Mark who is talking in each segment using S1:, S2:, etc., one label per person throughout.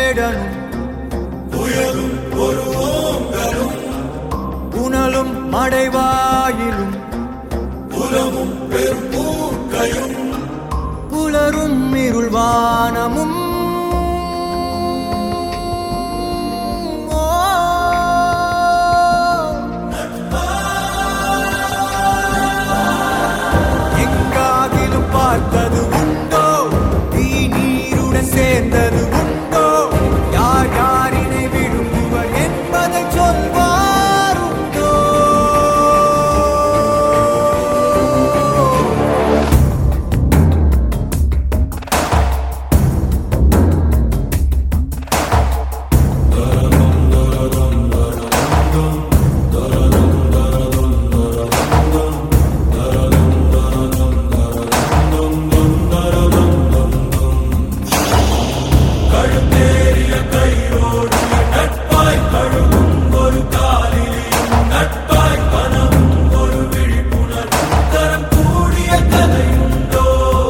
S1: வேடனும்
S2: புயலும் ஒரு ஓங்கலும்
S1: புனலும் மடைவாயிலும்
S2: புலமும் பெரும் பூக்கையும்
S1: புலரும் இருள்வானமும் ஓ, எங்காகிலும் பார்த்தது உண்டோ தீ நீருடன் சேர்ந்தது உண்டோ யார் யாரினை விழுங்குவர் என்பதை சொல்வார் உண்டோ
S2: கழுத்தேறிய கையோடு நட்பாய் கழுவும் ஒரு காலிலேயும் நட்பாய் கனவும் ஒரு விழிப்புணர்வு தரம் கூடிய கதையுண்டோ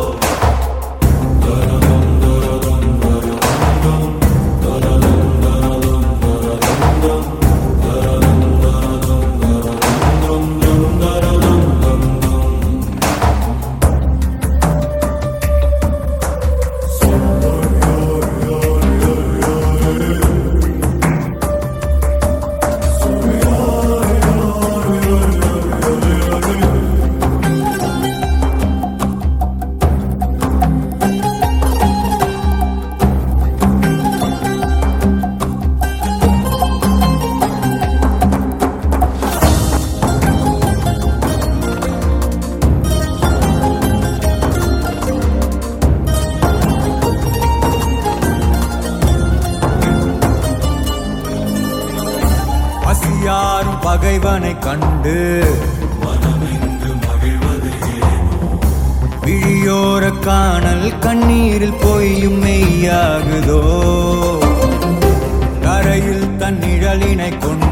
S1: பசியாரும் பகைவனை கண்டு
S2: மனமிங்கு மகிழ்வது
S1: விழியோர காணல் கண்ணீரில் பொய்யும் மெய்யாகுதோ கரையில் தன் நிழலினை கொண்டு